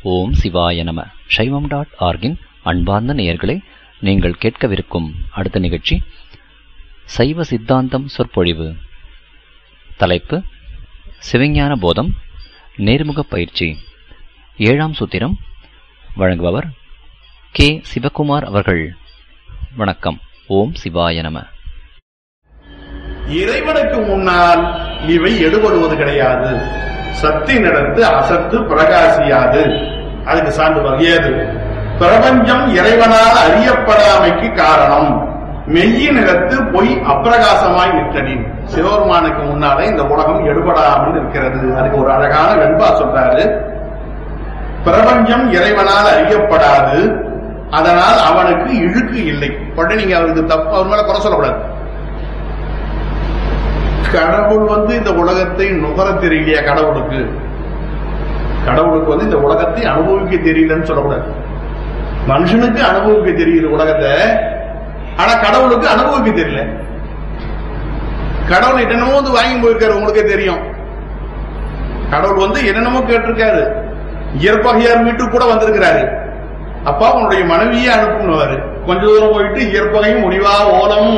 ஓம் சிவாய நம சைவம் டாட் ஆர்கின் அன்பார்ந்த நேயர்களே நீங்கள் கேட்கவிருக்கும் அடுத்த நிகழ்ச்சி சைவ சித்தாந்தம் சொற்பொழிவு தலைப்பு சிவஞான போதம் நேர்முக பயிற்சி ஏழாம் சூத்திரம் வழங்குபவர் கே சிவகுமார் அவர்கள் வணக்கம் ஓம் சிவாய நம இறைவனுக்கு முன்னால் இவை எடுபடுவது கிடையாது சத்தி நடந்து அசத்து பிரகாசியாது அதுக்கு சான்று வகையாது பிரபஞ்சம் இறைவனால் அறியப்படாமைக்கு காரணம் மெய்யினிடத்து பொய் அப்பிரகாசமாய் நிற்றனின் சிவபெருமானுக்கு முன்னாலே இந்த உலகம் எடுபடாமல் இருக்கிறது அதுக்கு ஒரு அழகான வெண்பா சொல்றாரு பிரபஞ்சம் இறைவனால் அறியப்படாது அதனால் அவனுக்கு இழுக்கு இல்லை உடனே நீங்க அவருக்கு தப்பு அவர் மேல குறை சொல்லக்கூடாது கடவுள் வந்து இந்த உலகத்தை நுகர தெரியலையா கடவுளுக்கு கடவுளுக்கு வந்து இந்த உலகத்தை அனுபவிக்க தெரியலன்னு சொல்லக்கூடாது மனுஷனுக்கு அனுபவிக்க தெரியுது உலகத்தை ஆனா கடவுளுக்கு அனுபவிக்க தெரியல கடவுள் என்னென்னமோ வந்து வாங்கி போயிருக்காரு உங்களுக்கே தெரியும் கடவுள் வந்து என்னென்னமோ கேட்டிருக்காரு இயற்பகையார் வீட்டுக்கு கூட வந்திருக்கிறாரு அப்பா உன்னுடைய மனைவியே அனுப்புனவாரு கொஞ்ச தூரம் போயிட்டு இயற்பகையும் முடிவா ஓலமும்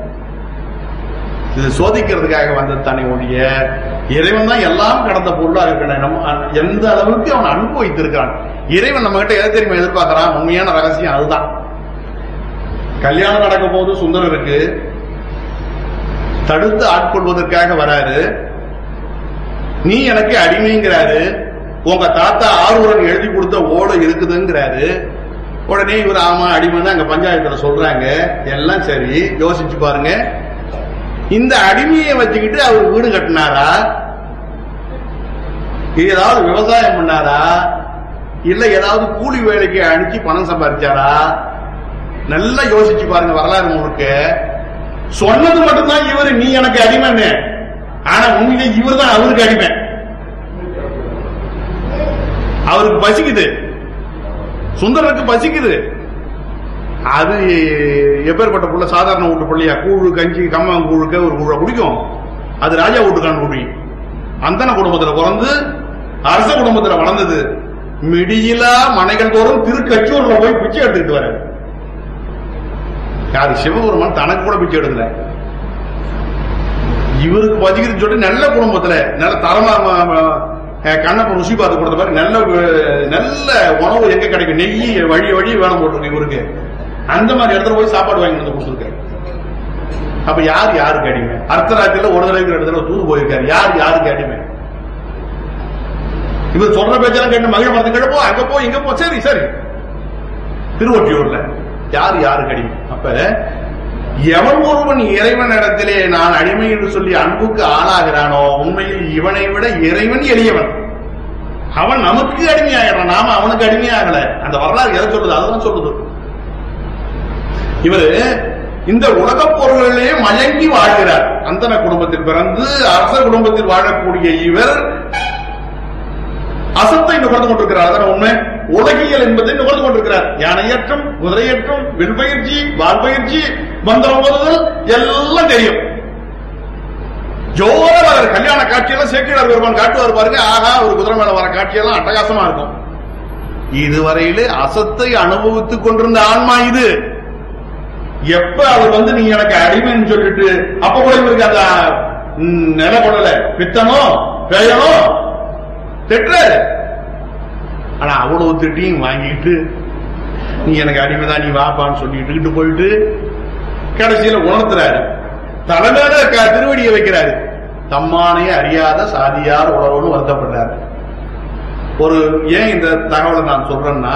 இது சோதிக்கிறதுக்காக வந்தது தானே ஒழிய இறைவன் தான் எல்லாம் கடந்த பொருளா இருக்கணும் நம்ம எந்த அளவுக்கு அவன் அனுபவித்திருக்கிறான் இறைவன் நம்ம கிட்ட எதை தெரியுமா எதிர்பார்க்கறான் உண்மையான ரகசியம் அதுதான் கல்யாணம் நடக்க போது சுந்தரருக்கு தடுத்து ஆட்கொள்வதற்காக வராரு நீ எனக்கு அடிமைங்கிறாரு உங்க தாத்தா ஆரூரன் எழுதி கொடுத்த ஓலை இருக்குதுங்கிறாரு உடனே இவர் ஆமா அடிமைன்னு அங்க பஞ்சாயத்துல சொல்றாங்க எல்லாம் சரி யோசிச்சு பாருங்க இந்த அடிமையை வச்சுக்கிட்டு அவர் வீடு கட்டினாரா ஏதாவது விவசாயம் பண்ணாரா இல்ல ஏதாவது கூலி வேலைக்கு அனுப்பிச்சு பணம் சம்பாதிச்சாரா நல்லா யோசிச்சு பாருங்க வரலாறு முழுக்க சொன்னது மட்டும்தான் இவர் நீ எனக்கு அடிமைன்னு ஆனா உண்மையிலே இவர் தான் அவருக்கு அடிமை அவருக்கு பசிக்குது சுந்தரனுக்கு பசிக்குது அது எப்பேற்பட்ட புள்ள சாதாரண வீட்டு பிள்ளையா கூழு கஞ்சி கம்மம் கூழுக்க ஒரு கூழ குடிக்கும் அது ராஜா வீட்டுக்கான குடி அந்தன குடும்பத்துல பிறந்து அரச குடும்பத்துல வளர்ந்தது மிடியிலா மனைகள் தோறும் திருக்கச்சூர்ல போய் பிச்சை எடுத்துக்கிட்டு வர யாரு சிவபெருமான் தனக்கு கூட பிச்சை எடுக்கல இவருக்கு பசிக்குதுன்னு சொல்லிட்டு நல்ல குடும்பத்துல நல்ல தரமா கண்ணப்ப ருசி பார்த்து கொடுத்த மாதிரி நல்ல நல்ல உணவு எங்க கிடைக்கும் நெய் வழி வழி வேணும் போட்டிருக்கு இவருக்கு அந்த மாதிரி இடத்துல போய் சாப்பாடு வாங்கி வந்து கொடுத்துருக்காரு அப்ப யார் யாருக்கு அடிமை அர்த்தராத்திரில ஒரு தடவை இடத்துல தூது போயிருக்காரு யார் யாருக்கு அடிமை இவர் சொல்ற பேச்செல்லாம் கேட்டு மகிழ மரத்து கிழப்போ அங்க போ இங்க போ சரி சரி திருவொற்றியூர்ல யார் யாருக்கு அடிமை அப்ப எவன் ஒருவன் இறைவன் இடத்திலே நான் அடிமை என்று சொல்லி அன்புக்கு ஆளாகிறானோ உண்மையில் இவனை விட இறைவன் எளியவன் அவன் நமக்கு அடிமையாகிறான் நாம அவனுக்கு அடிமையாகல அந்த வரலாறு எதை சொல்லுது அதுதான் சொல்லுது இவரு இந்த உலக பொருள்களிலே மயங்கி வாழ்கிறார் அந்தன குடும்பத்தில் பிறந்து அரச குடும்பத்தில் வாழக்கூடிய இவர் அசத்தை நுகர்ந்து கொண்டிருக்கிறார் அதான் உண்மை உலகியல் என்பதை நுகர்ந்து கொண்டிருக்கிறார் யானையேற்றம் குதிரையேற்றம் வில்பயிற்சி வால்பயிற்சி மந்திரம் ஓதுதல் எல்லாம் தெரியும் ஜோர வர கல்யாண காட்சியெல்லாம் சேக்கிழார் பெருமான் காட்டுவார் பாருங்க ஆகா ஒரு குதிரை மேல வர காட்சியெல்லாம் அட்டகாசமா இருக்கும் இதுவரையிலே அசத்தை அனுபவித்துக் கொண்டிருந்த ஆன்மா இது எப்ப அவர் வந்து நீ எனக்கு அடிமைன்னு சொல்லிட்டு அப்ப கூட இவருக்கு அந்த நில கொள்ளல பித்தனோ பேயனோ திட்டுறாரு ஆனா அவ்வளவு திட்டியும் வாங்கிட்டு நீ எனக்கு அடிமைதான் நீ வாப்பான்னு சொல்லிட்டு போயிட்டு கடைசியில உணர்த்துறாரு தலைமையில திருவடியை வைக்கிறாரு தம்மானே அறியாத சாதியார் உணர்வுன்னு வருத்தப்படுறாரு ஒரு ஏன் இந்த தகவலை நான் சொல்றேன்னா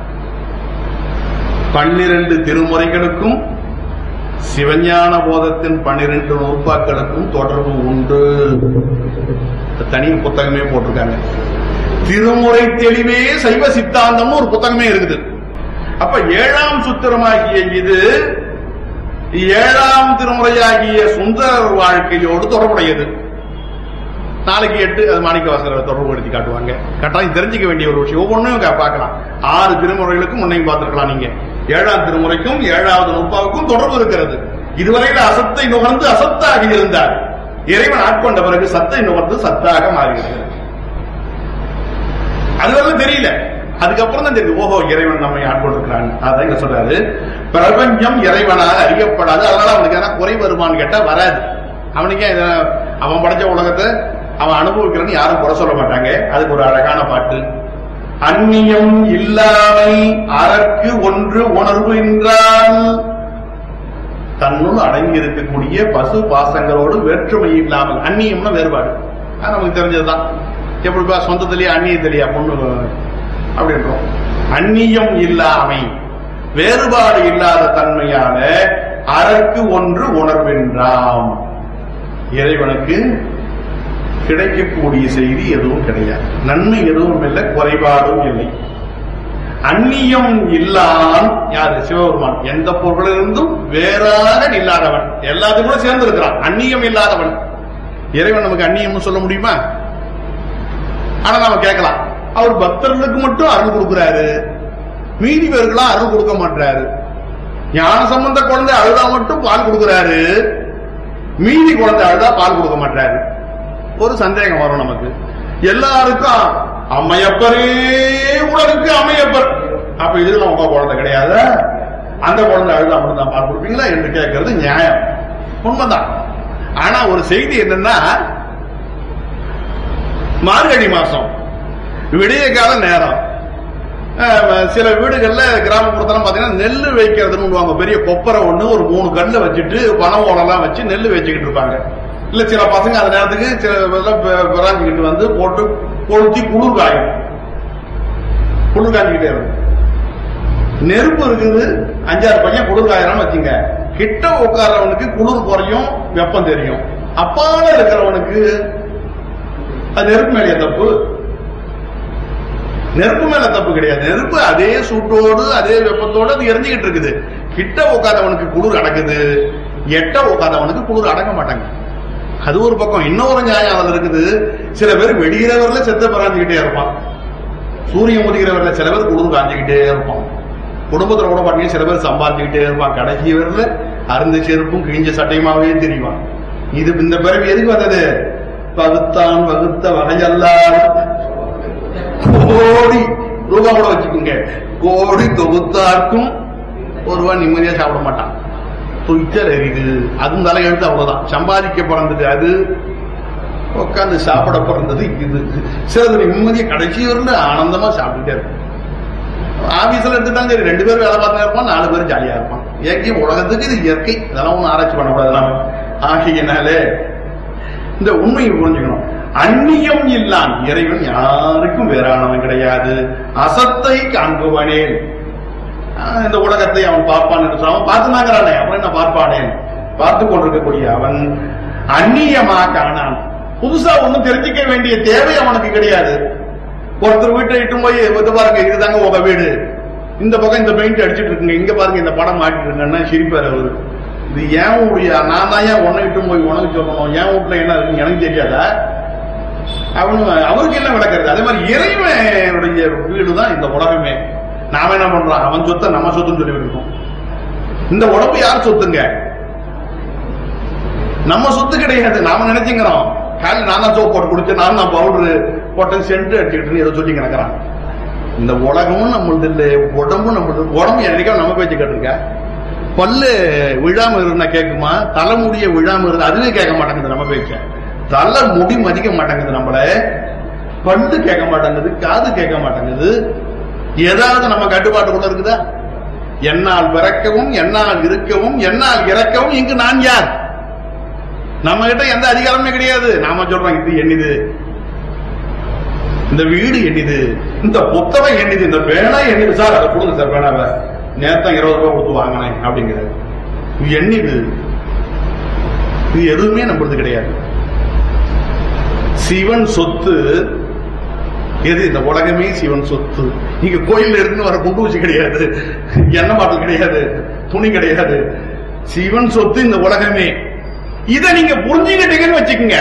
பன்னிரண்டு திருமுறைகளுக்கும் சிவஞான போதத்தின் பன்னிரண்டு நூற்பாக்களுக்கும் தொடர்பு உண்டு தனி புத்தகமே போட்டிருக்காங்க திருமுறை தெளிவே சைவ சித்தாந்தம்னு ஒரு புத்தகமே இருக்குது அப்ப ஏழாம் சுத்திரமாகிய இது ஏழாம் திருமுறையாகிய சுந்தரர் வாழ்க்கையோடு தொடர்புடையது நாளைக்கு எட்டு அது மாணிக்க வாசகரை தொடர்புபடுத்தி காட்டுவாங்க கட்டாயம் தெரிஞ்சுக்க வேண்டிய ஒரு விஷயம் ஒவ்வொன்றும் பார்க்கலாம் ஆறு திருமுறைகளுக்கும் முன்னையும் பார்த்திருக்கலாம் நீங்க ஏழாம் திருமுறைக்கும் ஏழாவது நுட்பாவுக்கும் தொடர்பு இருக்கிறது இதுவரையில் அசத்தை நுகர்ந்து அசத்தாக இருந்தார் இறைவன் ஆட்கொண்ட பிறகு சத்தை நுகர்ந்து சத்தாக மாறியிருக்கிறது அதுவரை தெரியல அதுக்கப்புறம் தான் தெரியுது ஓஹோ இறைவன் நம்மை ஆட்கொண்டிருக்கிறான் அதான் இங்க சொல்றாரு பிரபஞ்சம் இறைவனாக அறியப்படாது அதனால அவனுக்கு எதனா குறை வருமான்னு கேட்டா வராது அவனுக்கே எதனா- அவன் படைச்ச உலகத்தை அவன் அனுபவிக்கிறன்னு யாரும் குறை சொல்ல மாட்டாங்க அதுக்கு ஒரு அழகான பாட்டு அந்நியம் இல்லாமை அறக்கு ஒன்று உணர்வு என்றால் தன்னுள் அடங்கி இருக்கக்கூடிய பசு பாசங்களோடு வேற்றுமை இல்லாமல் அந்நியம்னா வேறுபாடு அது நமக்கு தெரிஞ்சதுதான் எப்படிப்பா சொந்தத்திலேயே அந்நியத்திலேயே பொண்ணு அப்படின்றோம் அந்நியம் இல்லாமை வேறுபாடு இல்லாத தன்மையான அறக்கு ஒன்று உணர்வென்றாம் இறைவனுக்கு கிடைக்கக்கூடிய செய்தி எதுவும் கிடையாது நன்மை எதுவும் இல்லை குறைபாடும் இல்லை அந்நியம் இல்லான் யாரு சிவபெருமான் எந்த பொருளிலிருந்தும் வேறாக இல்லாதவன் எல்லாத்துக்கும் கூட சேர்ந்து இருக்கிறான் அந்நியம் இல்லாதவன் இறைவன் நமக்கு அந்நியம்னு சொல்ல முடியுமா ஆனா நாம கேட்கலாம் அவர் பக்தர்களுக்கு மட்டும் அருள் கொடுக்கிறாரு மீதி பேருக்கெல்லாம் அருள் கொடுக்க மாட்டாரு ஞான சம்பந்த குழந்தை அழுதா மட்டும் பால் கொடுக்கிறாரு மீதி குழந்தை அழுதா பால் கொடுக்க மாட்டாரு ஒரு சந்தேகம் வரும் நமக்கு எல்லாருக்கும் அம்மையப்பரே உலகுக்கு அம்மையப்பர் அப்ப இதுல உங்க குழந்தை கிடையாது அந்த குழந்தை அழுதா மட்டும் தான் பால் கொடுப்பீங்களா என்று கேட்கறது நியாயம் உண்மைதான் ஆனா ஒரு செய்தி என்னன்னா மார்கழி மாசம் விடிய கால நேரம் அஹ், சில வீடுகள்ல கிராமப்புறத்தெல்லாம் பாத்தீங்கன்னா நெல்லு வைக்கிறதுன்னு சொல்லுவாங்க பெரிய கொப்பரை ஒண்ணு ஒரு மூணு கல்ல வச்சுட்டு பணம் ஓடலாம் வச்சு நெல்லு வச்சுக்கிட்டு இருப்பாங்க இல்ல சில பசங்க அந்த நேரத்துக்கு சில இதெல்லாம் பி- பிராஞ்சிக்கிட்டு வந்து போட்டு கொளுத்தி குளிர் காயும் குளிர் காஞ்சிக்கிட்டே இருக்கும் நெருப்பு இருக்குது அஞ்சாறு பையன் குளிர் காயறான்னு வச்சுங்க கிட்ட உட்கார்றவனுக்கு குளிர் குறையும் வெப்பம் தெரியும் அப்பால இருக்கிறவனுக்கு அது நெருப்பு மேலே தப்பு நெருப்பு மேல தப்பு கிடையாது நெருப்பு அதே சூட்டோடு அதே வெப்பத்தோடு அது எரிஞ்சுக்கிட்டு இருக்குது கிட்ட உட்காதவனுக்கு குளிர் அடக்குது எட்ட உட்காதவனுக்கு குளிர் அடக்க மாட்டாங்க அது ஒரு பக்கம் இன்னொரு நியாயம் அதுல இருக்குது சில பேர் வெடிக்கிறவர்ல செத்த பிராஞ்சுக்கிட்டே இருப்பான் சூரியன் உதிக்கிறவர்ல சில பேர் குளிர் காஞ்சுக்கிட்டே இருப்பான் குடும்பத்துல கூட பாத்தீங்கன்னா சில பேர் சம்பாதிச்சுக்கிட்டே இருப்பான் கடைசி வரல அருந்து செருப்பும் கிழிஞ்ச சட்டையுமாவே தெரியுவான் இது இந்த பிறகு எதுக்கு வந்தது பகுத்தான் வகுத்த வகையெல்லாம் கோடி ரூபா கூட வச்சுக்கோங்க கோடி தொகுத்தார்க்கும் ஒருவன் நிம்மதியா சாப்பிட மாட்டான் துய்ச்சல் எரியுது அதுவும் தலை எழுத்து அவ்வளவுதான் சம்பாதிக்க பிறந்தது அது உட்காந்து சாப்பிட பிறந்தது இது சிலது நிம்மதியா கடைசி வரல ஆனந்தமா சாப்பிட்டுட்டே இருக்கும் ஆபீஸ்ல எடுத்துட்டாங்க சரி ரெண்டு பேரும் வேலை பார்த்துட்டே இருப்பான் நாலு பேரும் ஜாலியா இருப்பான் இயற்கை உலகத்துக்கு இது இயற்கை இதெல்லாம் ஒன்றும் ஆராய்ச்சி பண்ணக்கூடாது நாம ஆகையினாலே இந்த உண்மையை புரிஞ்சுக்கணும் அந்நியம் இல்லான் இறைவன் யாருக்கும் வேறானவன் கிடையாது அசத்தை காண்புவனேன் ஆஹ் இந்த உலகத்தை அவன் பார்ப்பான் என்று சொல்ல அவன் பார்த்துனாங்கிறானே அவன் என்ன பார்ப்பானேன் பார்த்து கொண்டிருக்கக்கூடிய அவன் அந்நியமா காணான் புதுசா ஒண்ணும் தெரிஞ்சுக்க வேண்டிய தேவை அவனுக்கு கிடையாது ஒருத்தர் வீட்டை இட்டு போய் இது பாருங்க இதுதாங்க உங்க வீடு இந்த பக்கம் இந்த பெயிண்ட் அடிச்சிட்டு இருக்குங்க இங்க பாருங்க இந்த படம் மாட்டிட்டு இருக்குங்கன்னா சிரிப்பாரு அவரு இது ஏன் வீடுயா நான் தான் ஏன் உன்னை இட்டு போய் உனக்கு சொல்லணும் என் வீட்டுல என்ன இருக்குன்னு எனக்கு தெரியாதா அவனு அவருக்கு என்ன விளக்குறது அதே மாதிரி இறைவனுடைய வீடு தான் இந்த உலகமே நாம என்ன பண்றோம் அவன் சொத்தை நம்ம சொத்துன்னு சொல்லி இருக்கோம் இந்த உடம்பு யார் சொத்துங்க நம்ம சொத்து கிடையாது நாம நினைச்சுங்கிறோம் காலையில் நான் தான் சோப் போட்டு குடிச்சு நான் தான் பவுடரு போட்டு சென்ட் அடிச்சுக்கிட்டு ஏதோ சொல்லி கிடக்குறான் இந்த உலகமும் நம்மளது இல்லை உடம்பும் நம்மளது உடம்பு என்னைக்கா நம்ம பேச்சு கேட்டிருக்க பல்லு விழாம இருந்தா கேட்குமா தலைமுடிய விழாம இருந்தா அதுவே கேட்க மாட்டேங்குது நம்ம பேச்ச தலை முடி மதிக்க மாட்டேங்குது நம்மள பல்லு கேட்க மாட்டேங்குது காது கேட்க மாட்டேங்குது ஏதாவது நம்ம கட்டுப்பாட்டுக்குள்ள இருக்குதா என்னால் பிறக்கவும் என்னால் இருக்கவும் என்னால் இறக்கவும் இங்கு நான் யார் நம்ம கிட்ட எந்த அதிகாரமே கிடையாது நாம சொல்றோம் இது என்னது இந்த வீடு என்னது இந்த புத்தகம் என்னது இந்த பேனா என்னது சார் அதை கொடுங்க சார் பேனாவை நேத்தம் இருபது ரூபாய் கொடுத்து வாங்கினேன் அப்படிங்கிறது இது என்னது இது எதுவுமே நம்மளது கிடையாது சிவன் சொத்து எது இந்த உலகமே சிவன் சொத்து இங்க கோயில்ல இருந்து வர குண்டு ஊசி கிடையாது எண்ணெய் பாட்டில் கிடையாது துணி கிடையாது சிவன் சொத்து இந்த உலகமே இத நீங்க புரிஞ்சுக்கிட்டீங்கன்னு வச்சுக்கோங்க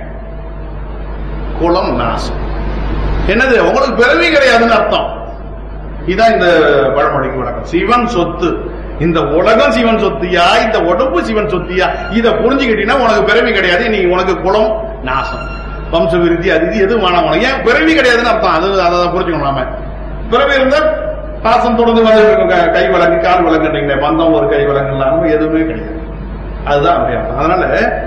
குலம் நாசம் என்னது உங்களுக்கு பிறவி கிடையாதுன்னு அர்த்தம் இதான் இந்த பழமொழிக்கு வழக்கம் சிவன் சொத்து இந்த உலகம் சிவன் சொத்தியா இந்த உடம்பு சிவன் சொத்தியா இத புரிஞ்சுக்கிட்டீங்கன்னா உனக்கு பிறவி கிடையாது நீ உனக்கு குலம் நாசம் வம்ச விருத்தி அது இது எதுவும் வேணாம் உனக்கு ஏன் பிறவி கிடையாதுன்னு அர்த்தம் அது அதை புரிஞ்சுக்கணும் நாம பிறகு இருந்தா பாசம் தொடர்ந்து வந்துட்டு இருக்கும் க- கை விலங்கு கால் விலங்குன்றீங்களே பந்தம் ஒரு கை விலங்கு இல்லாம எதுவுமே கிடையாது அதுதான் அடையாளம் அதனால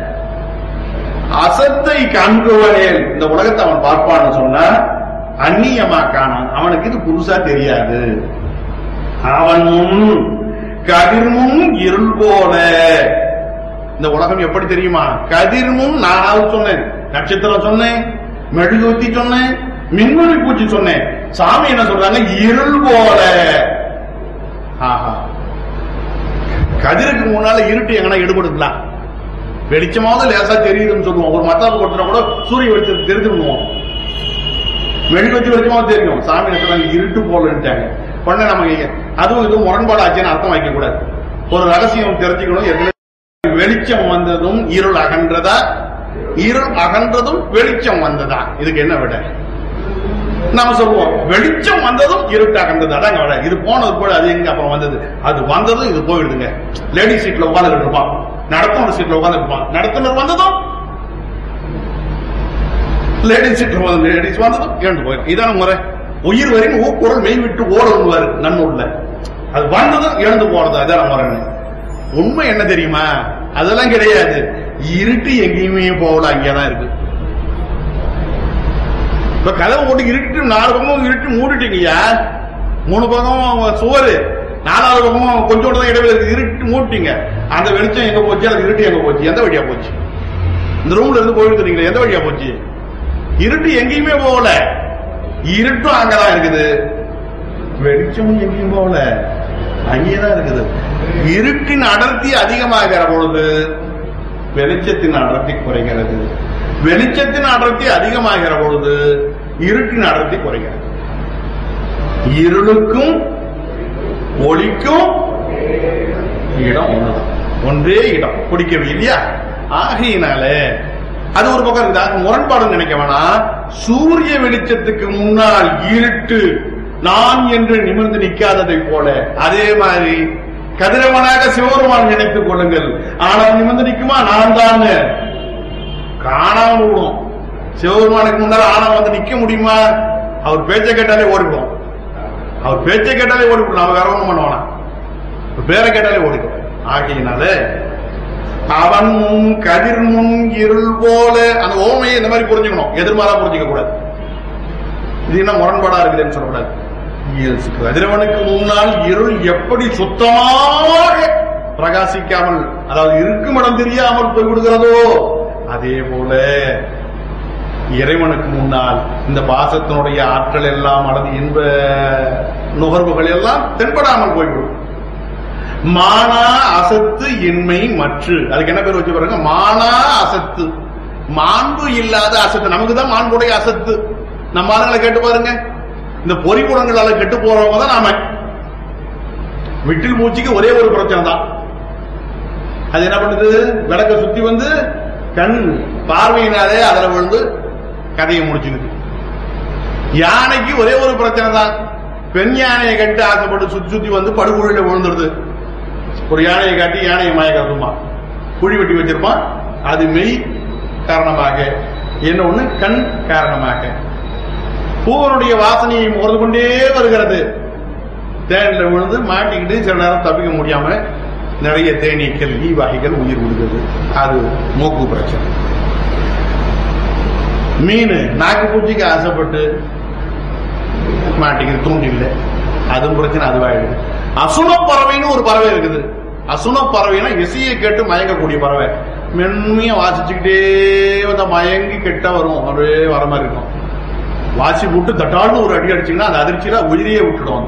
அசத்தை காண்பவனேல் இந்த உலகத்தை அவன் பார்ப்பான்னு சொன்னா அந்நியமா காணான் அவனுக்கு இது புதுசா தெரியாது அவன் முன் கதிர்முன் இருள் போல இந்த உலகம் எப்படி தெரியுமா கதிர்முன் நானாவது சொன்னேன் நட்சத்திரம் சொன்னேன் மெழுகுவத்தி சொன்னேன் மின்மொழி பூச்சி சொன்னேன் சாமி என்ன சொல்றாங்க இருள் போல ஆஹா கதிருக்கு முன்னால இருட்டு எங்கன்னா ஈடுபடுக்கலாம் வெளிச்சமாவது லேசா தெரியுதுன்னு சொல்லுவோம் ஒரு மத்தாப்பு கொடுத்தா கூட சூரிய வெளிச்சம் தெரிஞ்சுடுவோம் மெழுகுவத்தி வெளிச்சமாவது தெரியும் சாமி என்ன சொல்றாங்க இருட்டு போலன்ட்டாங்க உடனே நமக்கு அதுவும் இதுவும் முரண்பாடு ஆச்சுன்னு அர்த்தம் வைக்க கூடாது ஒரு ரகசியம் தெரிஞ்சுக்கணும் ஏற்கனவே வெளிச்சம் வந்ததும் இருள் அகன்றதா இருள் அகன்றதும் வெளிச்சம் வந்ததா இதுக்கு என்ன விட நாம சொல்லுவோம் வெளிச்சம் வந்ததும் இருட்டு அகன்றது அதாங்க விட இது போனது போல அது எங்க அப்புறம் வந்தது அது வந்ததும் இது போயிடுதுங்க லேடி சீட்ல உட்கார்ந்துட்டு இருப்பான் நடத்துனர் சீட்ல உட்கார்ந்து இருப்பான் நடத்துனர் வந்ததும் லேடிஸ் சீட்ல வந்து லேடிஸ் வந்ததும் இழந்து போயிடும் இதான முறை உயிர் வரைக்கும் ஊக்குரல் மெய் விட்டு ஓடுவார் நன்னூல்ல அது வந்ததும் இழந்து போறது அதான் முறைன்னு உண்மை என்ன தெரியுமா அதெல்லாம் கிடையாது இருட்டு எங்கேயுமே போகல அங்கேதான் இருக்கு இப்ப கதவை போட்டு இருட்டு நாலு பக்கமும் இருட்டு மூடிட்டீங்கய்யா மூணு பக்கமும் சுவரு நாலாவது பக்கமும் கொஞ்சோண்டு தான் இடைவெளி இருக்கு இருட்டு மூடிட்டீங்க அந்த வெளிச்சம் எங்க போச்சு அது இருட்டு எங்க போச்சு எந்த வழியா போச்சு இந்த ரூம்ல இருந்து போயிட்டு இருக்கீங்களே எந்த வழியா போச்சு இருட்டு எங்கேயுமே போகல இருட்டும் அங்கதான் இருக்குது வெளிச்சமும் எங்கேயும் போகல அங்கேயேதான் இருக்குது இருட்டின் அடர்த்தி அதிகமாகிற பொழுது வெளிச்சத்தின் அடர்த்தி குறைகிறது வெளிச்சத்தின் அடர்த்தி அதிகமாகிற பொழுது இருட்டின் அடர்த்தி குறைகிறது இருளுக்கும் ஒளிக்கும் இடம் ஒண்ணுதான் ஒன்றே இடம் பிடிக்கவே இல்லையா ஆகையினால அது ஒரு பக்கம் இருக்குது அது முரண்பாடு நினைக்க வேணாம் சூரிய வெளிச்சத்துக்கு முன்னால் இருட்டு நான் என்று நிமிர்ந்து நிற்காததை போல அதே மாதிரி கதிரவனாக சிவபெருமான் நினைத்துக் கொள்ளுங்கள் ஆனால் நிமிர்ந்து நிற்குமா நான் தான் காணாம விடும் சிவபெருமானுக்கு முன்னால் ஆனா வந்து நிக்க முடியுமா அவர் பேச்சை கேட்டாலே ஓடிவிடும் அவர் பேச்சை கேட்டாலே ஓடிவிடும் அவன் வேற ஒண்ணும் பண்ணுவானா அவர் பேரை கேட்டாலே ஓடிடும் ஆகையினால அவன் முன் கதிர் முன் இருள் போல அந்த ஓமையை இந்த மாதிரி புரிஞ்சுக்கணும் எதிர்மாறா புரிஞ்சுக்க கூடாது இது என்ன முரண்பாடா இருக்குதுன்னு சொல்லக்கூடாது கதிரவனுக்கு முன்னால் இருள் எப்படி சுத்தமாக பிரகாசிக்காமல் அதாவது இருக்கும் இடம் தெரியாமல் போய்விடுகிறதோ அதே போல இறைவனுக்கு முன்னால் இந்த பாசத்தினுடைய ஆற்றல் எல்லாம் அல்லது இன்ப நுகர்வுகள் எல்லாம் தென்படாமல் போய்விடும் மானா அசத்து இன்மை மற்று அதுக்கு என்ன பேர் வச்சு பாருங்க மானா அசத்து மாண்பு இல்லாத அசத்து நமக்கு தான் மாண்புடைய அசத்து நம்ம ஆளுங்களை கேட்டு பாருங்க இந்த பொறிகுடங்களால கெட்டு போறவங்க தான் நாம விட்டில் மூச்சுக்கு ஒரே ஒரு பிரச்சனை தான் அது என்ன பண்ணுது விளக்க சுத்தி வந்து கண் பார்வையினாலே அதுல விழுந்து கதையை முடிச்சுக்குது யானைக்கு ஒரே ஒரு பிரச்சனை தான் பெண் யானையை கட்டு ஆசைப்பட்டு சுத்தி சுத்தி வந்து படுகுழியில விழுந்துருது ஒரு யானையை காட்டி யானையை மயக்கிறதுமா குழி வெட்டி வச்சிருப்பான் அது மெய் காரணமாக என்ன ஒண்ணு கண் காரணமாக பூவனுடைய வாசனையை முகர்ந்து கொண்டே வருகிறது தேன்ல விழுந்து மாட்டிக்கிட்டு சில நேரம் தப்பிக்க முடியாம நிறைய தேனீக்கள் ஈவாகிகள் உயிர் விடுகிறது அது மூக்கு பிரச்சனை மீன் நாக்கு பூச்சிக்கு ஆசைப்பட்டு மாட்டிக்கிது தூண்டில்ல அதுவும் பிரச்சனை அதுவாயிடுது அசுன பறவைன்னு ஒரு பறவை இருக்குது அசுன பறவைனா இசையை கேட்டு மயங்கக்கூடிய பறவை மென்மையா வாசிச்சுக்கிட்டே வந்த மயங்கி கெட்ட வரும் அப்படியே வர மாதிரி இருக்கும் வாசி விட்டு தட்டால்னு ஒரு அடி அடிச்சீங்கன்னா அந்த அதிர்ச்சியில உயிரையே விட்டுடும்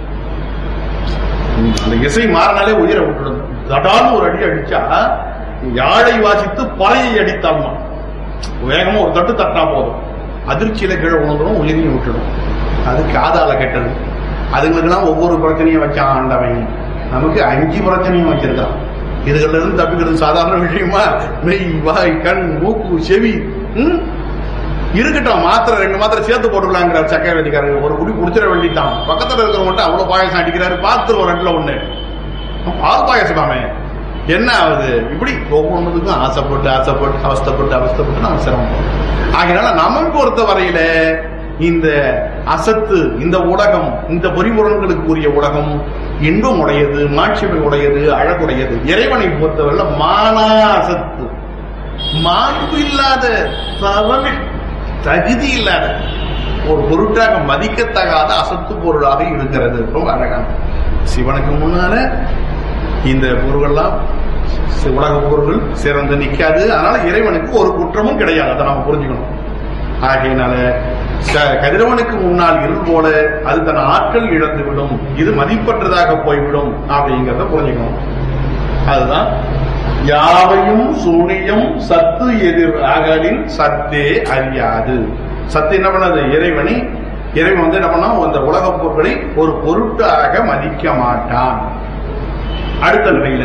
அந்த இசை மாறினாலே உயிரை விட்டுடும் தட்டால்னு ஒரு அடி அடிச்சா யாழை வாசித்து பறையை அடித்தால்மா வேகமா ஒரு தட்டு தட்டினா போதும் அதிர்ச்சியில கீழே உணர்ந்துடும் உயிரையும் விட்டுடும் அது காதால கெட்டது அதுங்களுக்கெல்லாம் ஒவ்வொரு பிரச்சனையும் வச்சான் ஆண்டவன் நமக்கு அஞ்சு பிரச்சனையும் வச்சிருக்கான் இதுகள்ல இருந்து தப்பிக்கிறது சாதாரண விஷயமா மெய் வாய் கண் மூக்கு செவி ம்? இருக்கட்டும் மாத்திரை ரெண்டு மாத்திரை சேர்த்து போட்டுக்கலாங்கிற சக்கரை வெட்டிக்காரங்க ஒரு குடி குடிச்சிட வேண்டித்தான் பக்கத்துல இருக்கிறவங்க மட்டும் அவ்வளவு பாயசம் அடிக்கிறாரு பார்த்துருவோம் ரெண்டுல ஒண்ணு பால் பாயசமாமே என்ன ஆகுது இப்படி ஒவ்வொன்றுக்கும் ஆசைப்பட்டு ஆசைப்பட்டு அவஸ்தைப்பட்டு அவஸ்தைப்பட்டு நம்ம சிரமம் ஆகையினால நமக்கு பொறுத்த வரையில இந்த அசத்து இந்த உலகம் இந்த பொறிமுரன்களுக்கு உரிய உலகம் இன்பம் உடையது மாட்சிமை உடையது அழகுடையது இறைவனை பொறுத்தவரை மானா அசத்து மாண்பு இல்லாத தவறு தகுதி இல்லாத ஒரு பொருட்டாக மதிக்கத்தகாத அசத்து பொருளாக இருக்கிறது ரொம்ப அழகான சிவனுக்கு முன்னால இந்த பொருள்கள்லாம் சி- உலக பொருள்கள் சிறந்து நிக்காது அதனால இறைவனுக்கு ஒரு குற்றமும் கிடையாது அதை நாம புரிஞ்சுக்கணும் ஆகையினால க- கதிரவனுக்கு முன்னால் இருள் போல அது தன் ஆட்கள் இழந்து விடும் இது மதிப்பற்றதாக போய்விடும் அப்படிங்கறத புரிஞ்சுக்கணும் அதுதான் யாவையும் சூனியம் சத்து எதிர் அகலின் சத்தே அறியாது சத்து என்ன பண்ணது இறைவனை இறைவன் வந்து என்ன பண்ணா அந்த உலகப் பொருட்களை ஒரு பொருட்டாக மதிக்க மாட்டான் அடுத்த நிலையில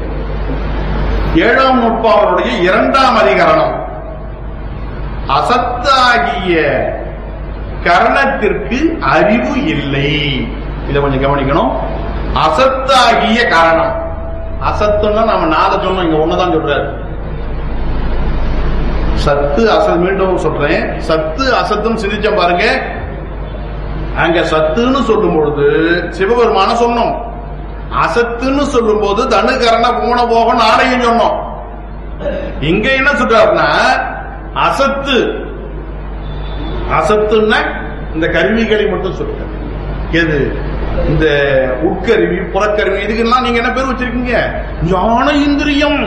ஏழாம் நுட்பாவனுடைய இரண்டாம் அதிகரணம் அசத்தாகிய கரணத்திற்கு அறிவு இல்லை இதை கொஞ்சம் கவனிக்கணும் அசத்தாகிய காரணம் அசத்துன்னா நம்ம நாத சொன்னோம் இங்க ஒண்ணுதான் சொல்றாரு சத்து அசத் மீண்டும் சொல்றேன் சத்து அசத்தும் சிந்திச்ச பாருங்க அங்க சத்துன்னு சொல்லும் பொழுது சிவபெருமான சொன்னோம் அசத்துன்னு சொல்லும் போது தனு கரண பூன போகம் நாளையும் சொன்னோம் இங்க என்ன சொல்றாருன்னா அசத்து அசத்துன்னா இந்த கருவிகளை மட்டும் சொல்லுங்க எது இந்த உட்கருவி புறக்கருவி இதுக்கெல்லாம் நீங்க என்ன பேர் வச்சிருக்கீங்க ஞான இந்திரியம்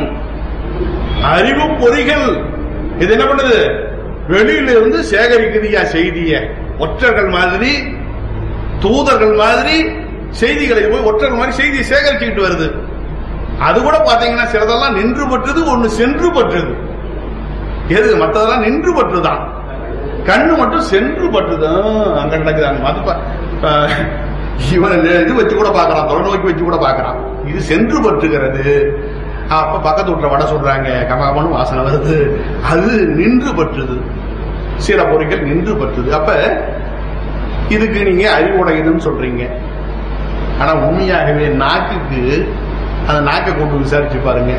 அறிவு பொறிகள் இது என்ன பண்ணுது வெளியில இருந்து சேகரிக்குதியா செய்திய ஒற்றர்கள் மாதிரி தூதர்கள் மாதிரி செய்திகளை போய் ஒற்றர்கள் மாதிரி செய்தியை சேகரிச்சுக்கிட்டு வருது அது கூட பாத்தீங்கன்னா சிலதெல்லாம் நின்று பற்றுது ஒண்ணு சென்று பற்றுது எது மற்றதெல்லாம் நின்று பற்றுதான் கண்ணு மட்டும் சென்று பற்றுது ஆ, அங்க நடக்குது அங்க அது பா- ஆ, இவன் இந்த இது வச்சு கூட பாக்குறான் தொலைநோக்கி வச்சு கூட பாக்குறான் இது சென்று பற்றுகிறது அப்ப பக்கத்து வீட்டுல வடை சொல்றாங்க கமகமனு வாசனை வருது அது நின்று பற்றுது சில பொருட்கள் நின்று பற்றுது அப்ப இதுக்கு நீங்க அறிவுடையதுன்னு சொல்றீங்க ஆனா உண்மையாகவே நாக்குக்கு அந்த நாக்கை கொண்டு விசாரிச்சு பாருங்க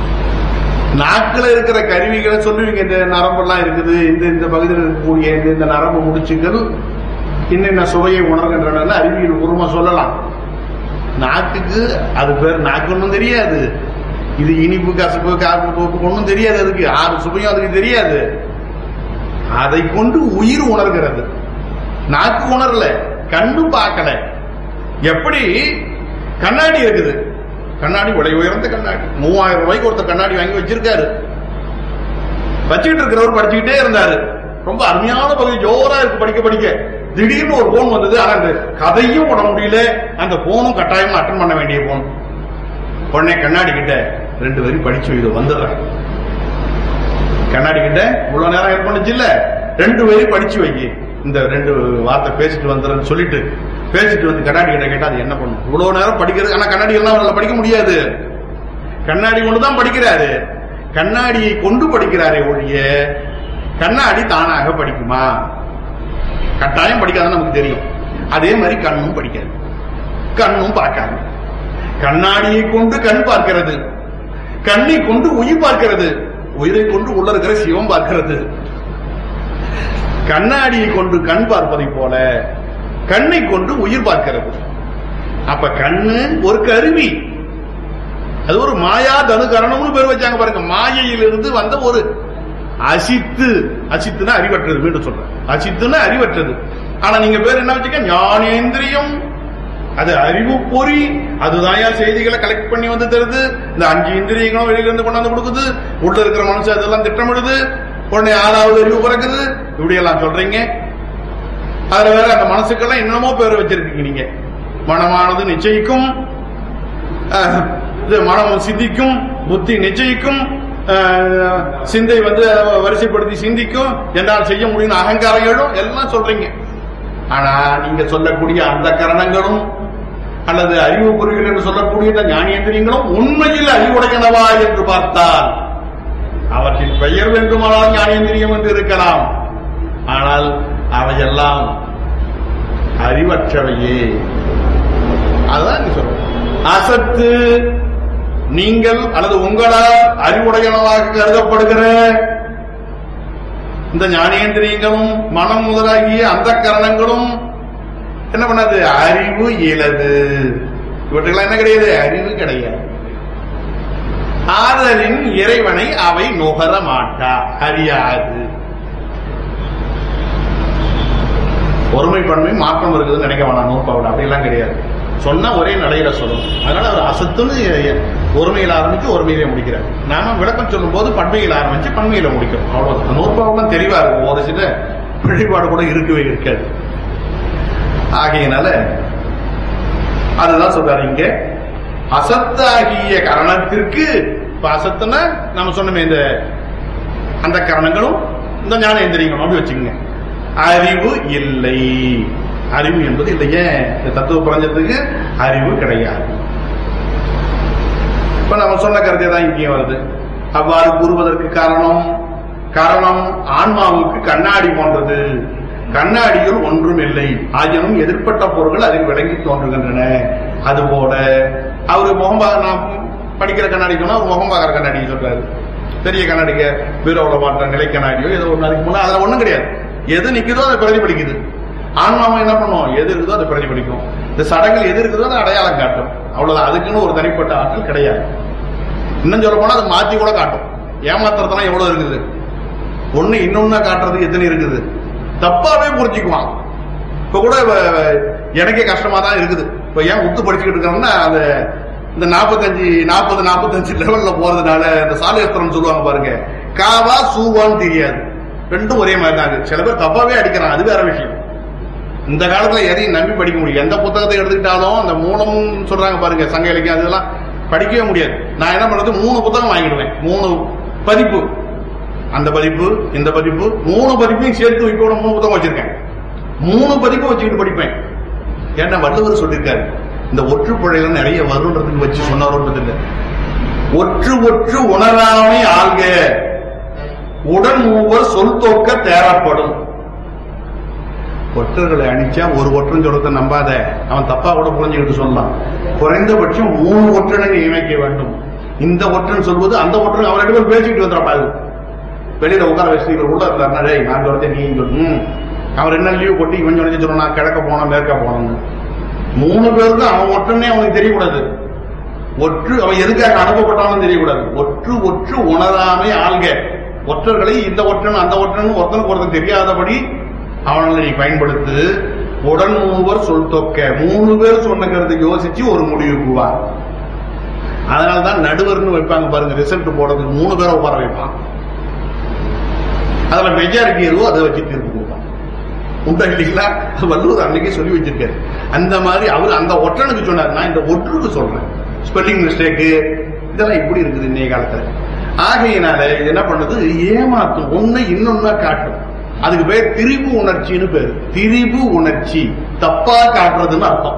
நாக்குல இருக்கிற கருவிகளை சொல்லுவீங்க இந்த நரம்பெல்லாம் இருக்குது இந்த இந்த பகுதியில் இருக்கக்கூடிய இந்த இந்த நரம்பு முடிச்சுக்கள் இன்னென்ன சுவையை உணர்கின்றன அறிவியல் பூர்வமா சொல்லலாம் நாக்குக்கு அது பேர் நாக்குன்னு தெரியாது இது இனிப்பு கசப்பு காப்பு தோப்பு ஒன்றும் தெரியாது அதுக்கு ஆறு சுவையும் அதுக்கு தெரியாது அதை கொண்டு உயிர் உணர்கிறது நாக்கு உணரல கண்ணு பார்க்கல எப்படி கண்ணாடி இருக்குது கண்ணாடி விலை உயர்ந்த கண்ணாடி மூவாயிரம் ரூபாய்க்கு ஒருத்தர் கண்ணாடி வாங்கி வச்சிருக்காரு வச்சுக்கிட்டு இருக்கிறவர் படிச்சுக்கிட்டே இருந்தாரு ரொம்ப அருமையான பகுதி ஜோரா இருக்கு படிக்க படிக்க திடீர்னு ஒரு போன் வந்தது ஆனா அந்த கதையும் விட முடியல அந்த போனும் கட்டாயமா அட்டன் பண்ண வேண்டிய போன் உடனே கண்ணாடி கிட்ட ரெண்டு வரி படிச்சு இது வந்துடுறேன் கண்ணாடி கிட்ட இவ்வளவு நேரம் ஹெல்ப் பண்ணுச்சு இல்ல ரெண்டு வரி படிச்சு வை இந்த ரெண்டு வார்த்தை பேசிட்டு வந்துடுறேன்னு சொல்லிட்டு பேசிட்டு வந்து கண்ணாடி கிட்ட கேட்டா அது என்ன பண்ணும் இவ்வளவு நேரம் படிக்கிறது ஆனா கண்ணாடி எல்லாம் அவரால படிக்க முடியாது கண்ணாடி கொண்டுதான் படிக்கிறாரு கண்ணாடியை கொண்டு படிக்கிறாரே ஒழிய கண்ணாடி தானாக படிக்குமா கட்டாயம் படிக்காதுன்னு நமக்கு தெரியும் அதே மாதிரி கண்ணும் படிக்காது கண்ணும் பார்க்காது கண்ணாடியை கொண்டு கண் பார்க்கிறது கண்ணை கொண்டு உயிர் பார்க்கிறது உயிரை கொண்டு உள்ள இருக்கிற சிவம் பார்க்கிறது கண்ணாடியை கொண்டு கண் பார்ப்பதை போல கண்ணை கொண்டு உயிர் பார்க்கிறது அப்ப கண்ணு ஒரு கருவி அது ஒரு மாயா தனுகரணம்னு பேர் வச்சாங்க பாருங்க மாயையிலிருந்து வந்த ஒரு அசித்து அசித்துனா அறிவற்றது மீண்டும் சொல்றேன் அசித்துனா அறிவற்றது ஆனா நீங்க பேர் என்ன வச்சுக்க ஞானேந்திரியம் அது அறிவு பொறி அதுதான் ஏன் செய்திகளை கலெக்ட் பண்ணி வந்து தருது இந்த அஞ்சு இந்திரியங்களும் வெளியில இருந்து கொண்டாந்து கொடுக்குது உள்ள இருக்கிற மனுஷன் அதெல்லாம் திட்டமிடுது உடனே ஆறாவது அறிவு பிறக்குது இப்படி எல்லாம் சொல்றீங்க அதுல வேற அந்த மனசுக்கெல்லாம் என்னென்னமோ பேர் வச்சிருக்கீங்க நீங்க மனமானது நிச்சயிக்கும் அஹ், இது மனம் சிந்திக்கும் புத்தி நிச்சயிக்கும் அஹ், சிந்தை வந்து வரிசைப்படுத்தி சிந்திக்கும் என்னால் செய்ய முடியும் அகங்காரம் எழும் எல்லாம் சொல்றீங்க ஆனா நீங்க சொல்லக்கூடிய அந்த கரணங்களும் அல்லது அறிவு பொறிகள் என்று சொல்லக்கூடிய இந்த ஞானேந்திரியங்களும் உண்மையில் அறிவுடையனவா என்று பார்த்தால் அவற்றின் பெயர் வேண்டுமானால் ஞானேந்திரியம் என்று இருக்கலாம் ஆனால் அவையெல்லாம் அறிவற்றவையே அதுதான் நீ சொல்ற அசத்து நீங்கள் அல்லது உங்களால் அறிவுடையனவாக கருதப்படுகிற இந்த ஞானேந்திரியங்களும் மனம் முதலாகிய அந்த கரணங்களும் என்ன பண்ணாது அறிவு இயலது இவற்றுக்கெல்லாம் என்ன கிடையாது அறிவு கிடையாது ஆதலின் இறைவனை அவை நுகர மாட்டா அறியாது ஒருமை பன்மை மாற்றம் இருக்குதுன்னு நினைக்க வேணாம் நூற்பாவில் அப்படிலாம் கிடையாது சொன்னா ஒரே நடையில சொல்லணும் அதனால அவர் அசத்துன்னு ஒருமையில் ஆரம்பிச்சு ஒருமையில முடிக்கிறார் நாம விளக்கம் சொல்லும் போது பன்மையில் ஆரம்பிச்சு பன்மையில முடிக்கிறோம் அவ்வளவுதான் நூற்பாவெல்லாம் தெளிவா இருக்கும் ஒரு சில வழிபாடு கூட இருக்கவே இருக்காது ஆகையினால அதுதான் சொல்றாரு இங்க அசத்தாகிய கரணத்திற்கு இப்ப அசத்துனா நம்ம சொன்னோமே இந்த அந்த கரணங்களும் இந்த ஞானேந்திரியங்களும் அப்படி வச்சுக்கோங்க அறிவு இல்லை அறிவு என்பது இல்லையே இந்த தத்துவ பிரஞ்சத்துக்கு அறிவு கிடையாது இப்ப நம்ம சொன்ன கருத்தை தான் இங்கேயும் வருது அவ்வாறு கூறுவதற்கு காரணம் காரணம் ஆன்மாவுக்கு கண்ணாடி போன்றது கண்ணாடியில் ஒன்றும் இல்லை ஆயினும் எதிர்ப்பட்ட பொருள்கள் அதில் விளங்கி தோன்றுகின்றன அதுபோல அவரு முகம்பாக நாம் படிக்கிற கண்ணாடி சொன்னா ஒரு முகம்பாகிற கண்ணாடி சொல்றாரு பெரிய கண்ணாடிக்க பீரோவில் மாற்ற நிலை கண்ணாடியோ ஏதோ ஒரு நாளைக்கு போனா அதுல ஒண்ணும் கிடையாது எது நிக்குதோ அதை பிரதிபலிக்குது ஆன்மாவும் என்ன பண்ணும் எது இருக்குதோ அதை பிரதிபலிக்கும் இந்த சடங்குகள் எது இருக்குதோ அதை அடையாளம் காட்டும் அவ்வளவுதான் அதுக்குன்னு ஒரு தனிப்பட்ட ஆற்றல் கிடையாது இன்னும் சொல்ல போனா அதை மாத்தி கூட காட்டும் ஏமாத்துறதுலாம் எவ்வளவு இருக்குது ஒண்ணு இன்னொன்னா காட்டுறதுக்கு எத்தனை இருக்குது தப்பாவே புரிஞ்சுக்குவான் இப்ப கூட வ- எனக்கே கஷ்டமா தான் இருக்குது இப்ப ஏன் உத்து படிச்சுக்கிட்டு இருக்கோம்னா அந்த இந்த நாற்பத்தஞ்சு நாற்பது நாற்பத்தஞ்சு லெவல்ல போறதுனால இந்த சாலையஸ்திரம் சொல்லுவாங்க பாருங்க காவா சூவான்னு தெரியாது ரெண்டும் ஒரே மாதிரி தான் இருக்கு சில பேர் தப்பாவே அடிக்கிறான் அது வேற விஷயம் இந்த காலத்துல எதையும் நம்பி படிக்க முடியும் எந்த புத்தகத்தை எடுத்துக்கிட்டாலும் அந்த மூலம் சொல்றாங்க பாருங்க சங்க இலக்கியம் அதெல்லாம் படிக்கவே முடியாது நான் என்ன பண்றது மூணு புத்தகம் வாங்கிடுவேன் மூணு பதிப்பு அந்த பதிப்பு இந்த பதிப்பு மூணு பதிப்பையும் சேர்த்து வைக்கோட மூணு புத்தகம் வச்சிருக்கேன் மூணு பதிப்பு வச்சுக்கிட்டு படிப்பேன் ஏன்னா வள்ளுவர் சொல்லியிருக்காரு இந்த ஒற்றுப்பழைகள் நிறைய வருன்றதுக்கு வச்சு சொன்னாரோன்றது இல்லை ஒற்று ஒற்று உணராமை ஆள்க உடன் மூவர் சொல் தோக்க தேரப்படும் ஒற்றர்களை அணிச்சா ஒரு ஒற்றன் சொல்றத நம்பாத அவன் தப்பா கூட புரிஞ்சுக்கிட்டு சொல்லலாம் குறைந்தபட்சம் மூணு ஒற்றனை நியமிக்க வேண்டும் இந்த ஒற்றன் சொல்வது அந்த ஒற்றன் அவன் ரெண்டு பேரும் பேசிக்கிட்டு வந்துடப்பாது வெளியில உட்கார வச்சு இவர் உள்ள இருந்தாருன்னா டேய் நான் சொல்றேன் நீ சொல்லு ம். அவன் ரெண்டு நாள் லீவ் போட்டு இவன் சொல்லி சொல்லணும் நான் கிழக்க போனோம் மேற்க போனோம்னு மூணு பேருக்கும் அவன் ஒற்றனே அவனுக்கு தெரியக்கூடாது ஒற்று அவன் எதுக்காக அனுப்பப்பட்டாலும் தெரியக்கூடாது ஒற்று ஒற்று உணராமை ஆள்க ஒற்றர்களை இந்த ஒற்றன் அந்த ஒற்றன் ஒருத்தனுக்கு ஒருத்தன் தெரியாதபடி அவனை நீ பயன்படுத்து உடன் மூவர் சொல் தொக்க மூணு பேர் சொன்ன கருத்தை யோசிச்சு ஒரு முடிவுக்கு வா அதனாலதான் நடுவர்னு வைப்பாங்க பாருங்க ரிசல்ட் போடுறதுக்கு மூணு பேரை உட்கார வைப்பான் அதுல மெஜாரிட்டி எதுவோ அதை வச்சு தீர்ப்பு கொடுப்பான் உண்டா இல்லைங்களா வள்ளுவர் அன்னைக்கே சொல்லி வச்சிருக்காரு அந்த மாதிரி அவர் அந்த ஒற்றனுக்கு சொன்னார் நான் இந்த ஒற்றுக்கு சொல்றேன் ஸ்பெல்லிங் மிஸ்டேக்கு இதெல்லாம் இப்படி இருக்குது இன்னைய காலத்துல ஆகையினால இது என்ன பண்ணுது ஏமாத்தும் ஒண்ணு இன்னொன்னா காட்டும் அதுக்கு பேர் திரிபு உணர்ச்சின்னு பேரு திரிபு உணர்ச்சி தப்பா காட்டுறதுன்னு அர்த்தம்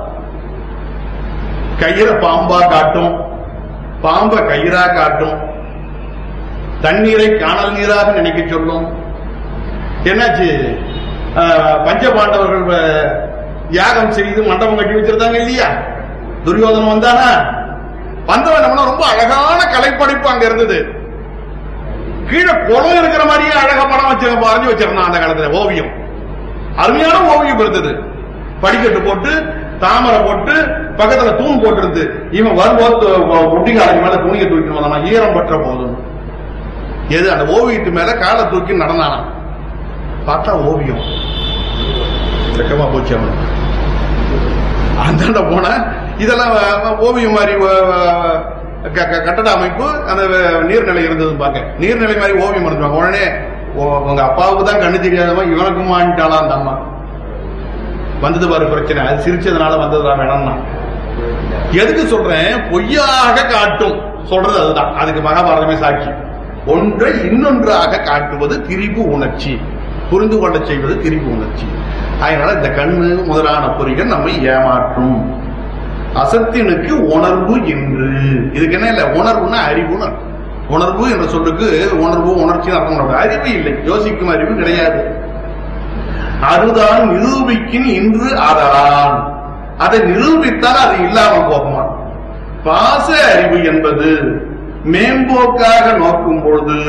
கயிறை பாம்பா காட்டும் பாம்பை கயிறா காட்டும் தண்ணீரை காணல் நீராக நினைக்க சொல்லும் என்னாச்சு ஆஹ், பஞ்சபாண்டவர்கள் அஹ், யாகம் செய்து மண்டபம் கட்டி வச்சிருந்தாங்க இல்லையா துரியோதனம் வந்தானா வந்தவன் என்ன பண்ணா, ரொம்ப அழகான கலைப்படைப்பு அங்க இருந்தது கீழே குளம் இருக்கிற மாதிரியே அழகா படம் வச்சு வரைஞ்சு வச்சிருந்தான் அந்த காலத்துல ஓவியம் அருமையான ஓவியம் இருந்தது படிக்கட்டு போட்டு தாமரை போட்டு பக்கத்துல தூண் போட்டிருந்து இவன் வரும்போது முட்டிகாலுக்கு மேல துணியை தூக்கிட்டு வந்தான் ஈரம் பற்ற போதும் எது அந்த ஓவியத்து மேல காலை தூக்கி நடந்தானா பார்த்தா ஓவியம் வெக்கமா போச்சு அவன் அந்தாண்ட போன இதெல்லாம் அஹ், ஓவியம் மாதிரி அஹ், அஹ், க- க- கட்டட அமைப்பு அந்த அஹ், நீர்நிலை இருந்தது பார்க்க நீர்நிலை மாதிரி ஓவியம் இருந்துவாங்க உடனே உ- உங்க அப்பாவுக்கு தான் கண்ணு தெரியாதவன் இவனுக்கும் வாங்கிட்டாளா அந்த அம்மா வந்தது பாரு பிரச்சனை அது சிரிச்சதுனால வந்ததுதான் வேணாம்னா எதுக்கு சொல்றேன் பொய்யாக காட்டும் சொல்றது அதுதான் அதுக்கு மகாபாரதமே சாட்சி ஒன்றை இன்னொன்றாக காட்டுவது திரிபு உணர்ச்சி புரிந்து கொள்ள செய்வது திரிபு உணர்ச்சி அதனால இந்த கண்ணு முதலான பொறிகள் நம்மை ஏமாற்றும் அசத்தினுக்கு உணர்வு என்று இதுக்கு என்ன இல்ல உணர்வுன்னா அறிவுன்னு அர்த்தம். உணர்வு என்ற சொல்லுக்கு உணர்வு உணர்ச்சி அர்த்தம் பண்ணக்கூடாது. அறிவு இல்லை யோசிக்கும் அறிவு கிடையாது அதுதான் நிரூபிக்கின் இன்று ஆதலான் அதை நிரூபித்தால் அது இல்லாமல் போகுமா பாச அறிவு என்பது மேம்போக்காக நோக்கும் பொழுது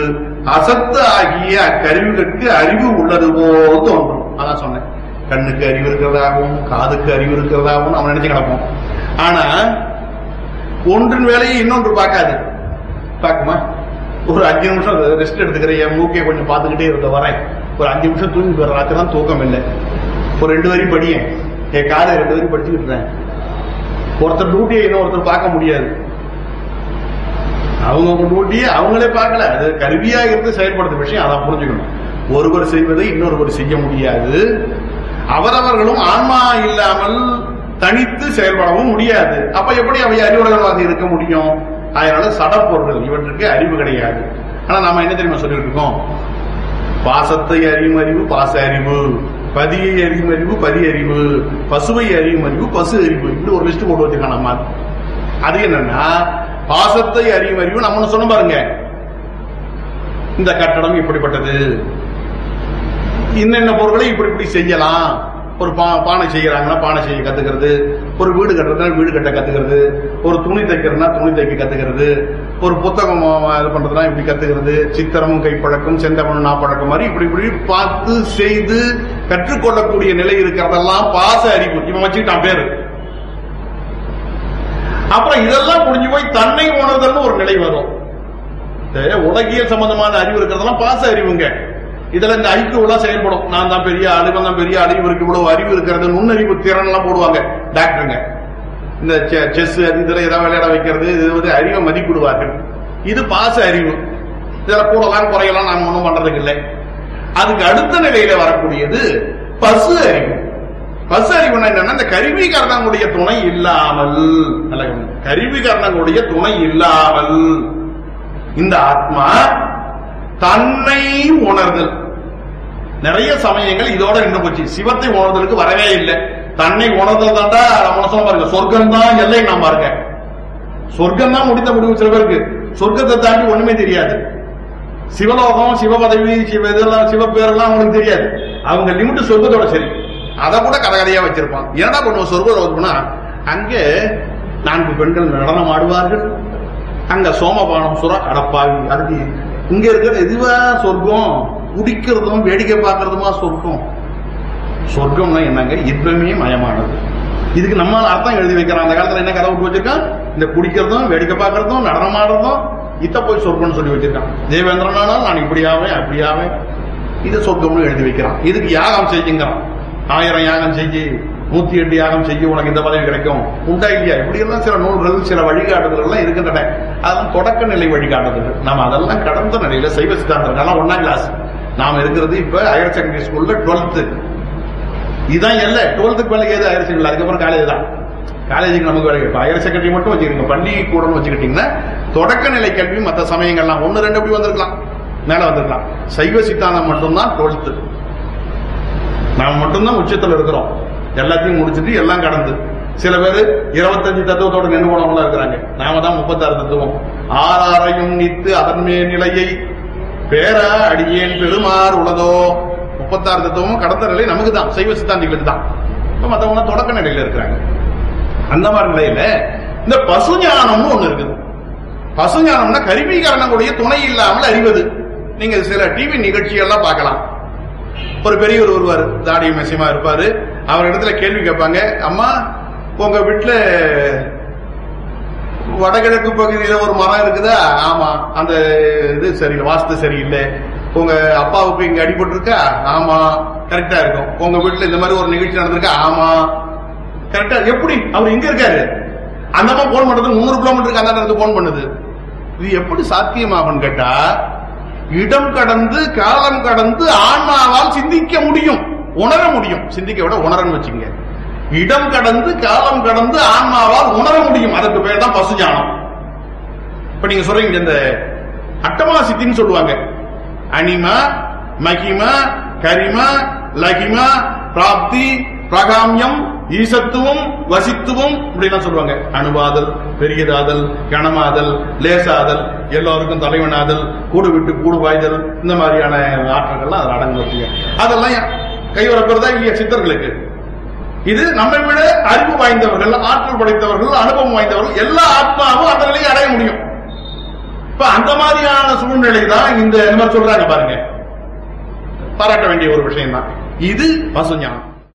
அசத்து ஆகிய அக்கருவிகளுக்கு அறிவு உள்ளது போல் தோன்றும் அதான் சொன்னேன் கண்ணுக்கு அறிவு இருக்கிறதாகவும் காதுக்கு அறிவு இருக்கிறதாகவும் நம்ம நினைச்சு கிடப்போம் ஆனா ஒன்றின் வேலையை இன்னொன்று பார்க்காது பார்க்குமா ஒரு அஞ்சு நிமிஷம் ரெஸ்ட் எடுத்துக்கிறேன் என் மூக்கையை கொஞ்சம் பார்த்துக்கிட்டே இருக்க வரேன் ஒரு அஞ்சு நிமிஷம் தூங்கி வர ராத்திரி தான் தூக்கம் இல்லை ஒரு ரெண்டு வரி படியேன் என் காதை ரெண்டு வரி படிச்சுக்கிட்டு இருக்கேன். ஒருத்தர் டியூட்டியை இன்னொருத்தர் பார்க்க முடியாது அவங்க டியூட்டியை அவங்களே பார்க்கல அது கருவியா இருந்து செயல்படுத்த விஷயம் அதான் புரிஞ்சுக்கணும் ஒருவர் செய்வதை இன்னொருவர் செய்ய முடியாது அவரவர்களும் ஆன்மா இல்லாமல் தனித்து செயல்படவும் முடியாது அப்ப எப்படி அவை அறிவுரைகளாக இருக்க முடியும் அதனால சடப்பொருள்கள் இவற்றுக்கு அறிவு கிடையாது ஆனா நாம என்ன தெரியுமா சொல்லிட்டு இருக்கோம் பாசத்தை அறியும் அறிவு பாச அறிவு பதியை அறியும் அறிவு பதி அறிவு பசுவை அறியும் அறிவு பசு அறிவு இப்படி ஒரு லிஸ்ட் போட்டு வச்சிருக்கான் நம்ம அது என்னன்னா பாசத்தை அறியும் அறிவு நம்ம ஒண்ணு சொன்ன பாருங்க இந்த கட்டடம் இப்படிப்பட்டது இன்னென்ன பொருட்களை இப்படி இப்படி செய்யலாம் ஒரு பா- பானை செய்யறாங்கன்னா பானை செய்ய கத்துக்கிறது ஒரு வீடு கட்டுறதுனா வீடு கட்ட கத்துக்கிறது ஒரு துணி தைக்கிறதுனா துணி தைக்க கத்துக்கிறது ஒரு புத்தகம் அஹ், இது பண்றதுனா இப்படி கத்துக்கிறது சித்திரமும் கைப்பழக்கம் செந்தமனும் நாப்பழக்கம் மாதிரி இப்படி இப்படி பார்த்து செய்து கற்றுக்கொள்ளக்கூடிய நிலை இருக்கிறதெல்லாம் பாச அறிவு இவன் வச்சுக்கிட்டான் பேரு அப்புறம் இதெல்லாம் புரிஞ்சு போய் தன்னை உணர்தல்னு ஒரு நிலை வரும் இந்த உலகியல் சம்பந்தமான அறிவு இருக்கிறதெல்லாம் பாச அறிவுங்க இதுல இந்த ஐக்கியம் எல்லாம் செயல்படும் நான் தான் பெரிய ஆளு இவன் தான் பெரிய ஆளு இவருக்கு இவ்வளவு அறிவு இருக்கிறது நுண்ணறிவு திறன் எல்லாம் போடுவாங்க டாக்டருங்க இந்த செஸ் அது இதுல ஏதாவது விளையாட வைக்கிறது இது வந்து அறிவை மதிப்பிடுவார்கள் இது பாச அறிவு இதுல கூடலாம் குறையலாம் நாம ஒண்ணும் பண்றதுக்கு இல்லை அதுக்கு அடுத்த நிலையில வரக்கூடியது பசு அறிவு பசு அறிவுனா என்னன்னா இந்த கருவிகரணங்களுடைய துணை இல்லாமல் நல்லா கவனிங்க. கருவிகரணங்களுடைய துணை இல்லாமல் இந்த ஆத்மா தன்னை உணர்தல் நிறைய சமயங்கள் இதோட நின்று போச்சு சிவத்தை உணர்தலுக்கு வரவே இல்லை தன்னை உணர்தல் தாண்டா நம்ம சொன்ன பாருங்க சொர்க்கம் தான் எல்லை நான் பாருங்க சொர்க்கம் தான் முடித்த முடிவு சில பேருக்கு சொர்க்கத்தை தாண்டி ஒண்ணுமே தெரியாது சிவலோகம் சிவ பதவி சிவ இதெல்லாம் சிவ பேரெல்லாம் அவங்களுக்கு தெரியாது அவங்க லிமிட் சொர்க்கத்தோட சரி அதை கூட கதை கதையா வச்சிருப்பான் என்னடா பண்ணுவோம் சொர்க்கம் போனா அங்கே நான்கு பெண்கள் நடனம் ஆடுவார்கள் அங்க சோமபானம் சுரா அடப்பாவி அதுக்கு இங்க இருக்கிற எதுவா சொர்க்கம் குடிக்கிறதும் வேடிக்கை பார்க்கறதுமா சொர்க்கம் சொர்க்கம்னா என்னங்க இன்பமே மயமானது இதுக்கு நம்ம அர்த்தம் எழுதி வைக்கிறோம் அந்த காலத்துல என்ன கதை விட்டு வச்சிருக்கான் இந்த குடிக்கிறதும் வேடிக்கை பார்க்கறதும் நடனம் ஆடுறதும் இத்த போய் சொர்க்கம்னு சொல்லி வச்சிருக்கான் தேவேந்திரனானால் நான் இப்படி ஆவேன் அப்படி ஆவேன் இது சொர்க்கம்னு எழுதி வைக்கிறான் இதுக்கு யாகம் செய்யுங்கிறான் ஆயிரம் யாகம் செய்யி நூத்தி எட்டு யாகம் செய்ய உனக்கு இந்த பதவி கிடைக்கும் உண்டா இல்லையா இப்படி எல்லாம் சில நூல்கள் சில வழிகாட்டுதல்கள் எல்லாம் இருக்கின்றன அதெல்லாம் தொடக்க நிலை வழிகாட்டுதல்கள் நாம அதெல்லாம் கடந்த நிலையில சைவ சித்தாந்தம் ஒன்னாம் கிளாஸ் நாம இருக்கிறது இப்ப ஹையர் செகண்டரி ஸ்கூல்ல டுவெல்த் இதுதான் இல்ல டுவெல்த்துக்கு மேல ஏது ஹையர் செகண்டரி அதுக்கப்புறம் காலேஜ் தான் காலேஜுக்கு நமக்கு வேலை கிடைக்கும் ஹையர் செகண்டரி மட்டும் வச்சுக்கிறீங்க பள்ளி கூடன்னு வச்சுக்கிட்டீங்கன்னா தொடக்க நிலை கல்வி மற்ற சமயங்கள்லாம் ஒன்னு ரெண்டு அப்படி வந்திருக்கலாம் மேல வந்திருக்கலாம் சைவ சித்தாந்தம் மட்டும்தான் டுவெல்த் நாம மட்டும்தான் உச்சத்துல இருக்கிறோம் எல்லாத்தையும் முடிச்சிட்டு எல்லாம் கடந்து சில பேர் இருபத்தஞ்சு தத்துவத்தோட நின்று போனவங்களா இருக்கிறாங்க நாம தான் முப்பத்தாறு தத்துவம் ஆறாரையும் நித்து அதன் மேல் நிலையை பேரா அடியேன் பெருமாறு உள்ளதோ முப்பத்தாறு தத்துவமும் கடந்த நிலை நமக்கு தான் சைவ சித்தாந்திகளுக்கு தான் இப்ப மத்தவங்க தொடக்க நிலையில இருக்கிறாங்க அந்த மாதிரி நிலையில இந்த பசு ஞானம்னு ஒண்ணு இருக்குது பசு ஞானம்னா கருவிகரணங்களுடைய துணை இல்லாமல் அறிவது நீங்க சில டிவி நிகழ்ச்சிகள்லாம் பார்க்கலாம் ஒரு பெரியவர் வருவார் தாடி மெசியமா இருப்பாரு அவர் இடத்துல கேள்வி கேட்பாங்க அம்மா உங்க வீட்டுல வடகிழக்கு பகுதியில ஒரு மரம் இருக்குதா ஆமா அந்த இது சரியில்லை வாஸ்து சரியில்லை உங்க அப்பாவுக்கு இங்க அடிபட்டு இருக்கா ஆமா கரெக்டா இருக்கும் உங்க வீட்டுல இந்த மாதிரி ஒரு நிகழ்ச்சி நடந்திருக்கா ஆமா கரெக்டா எப்படி அவர் எங்க இருக்காரு அந்த அம்மா போன் பண்றது முன்னூறு கிலோமீட்டருக்கு அந்த இடத்துக்கு போன் பண்ணுது இது எப்படி சாத்தியமாகும் கேட்டா இடம் கடந்து காலம் கடந்து ஆன்மாவால் சிந்திக்க முடியும் உணர முடியும் சிந்திக்க விட உணரன்னு வச்சுங்க இடம் கடந்து காலம் கடந்து ஆன்மாவால் உணர முடியும் அதுக்கு பேர் தான் பசு ஞானம் இப்ப நீங்க சொல்றீங்க இந்த அட்டமா சித்தின்னு சொல்லுவாங்க அனிமா மகிமா கரிமா லகிமா பிராப்தி பிரகாமியம் ஈசத்துவம் வசித்துவம் இப்படிலாம் சொல்லுவாங்க அணுவாதல் பெரியதாதல் கனமாதல் லேசாதல் எல்லோருக்கும் தலைவனாதல் கூடு விட்டு கூடு பாய்தல் இந்த மாதிரியான ஆற்றல்கள்லாம் அதில் அடங்கு வச்சுங்க அதெல்லாம் கைவரப்பறதா இல்லையா சித்தர்களுக்கு இது நம்மை விட அறிவு வாய்ந்தவர்கள் ஆற்றல் படைத்தவர்கள் அனுபவம் வாய்ந்தவர்கள் எல்லா ஆத்மாவும் அந்த நிலையை அடைய முடியும் இப்ப அந்த மாதிரியான சூழ்நிலை தான் இந்த இந்த மாதிரி சொல்றாங்க பாருங்க பாராட்ட வேண்டிய ஒரு விஷயம் தான் இது பசுஞானம்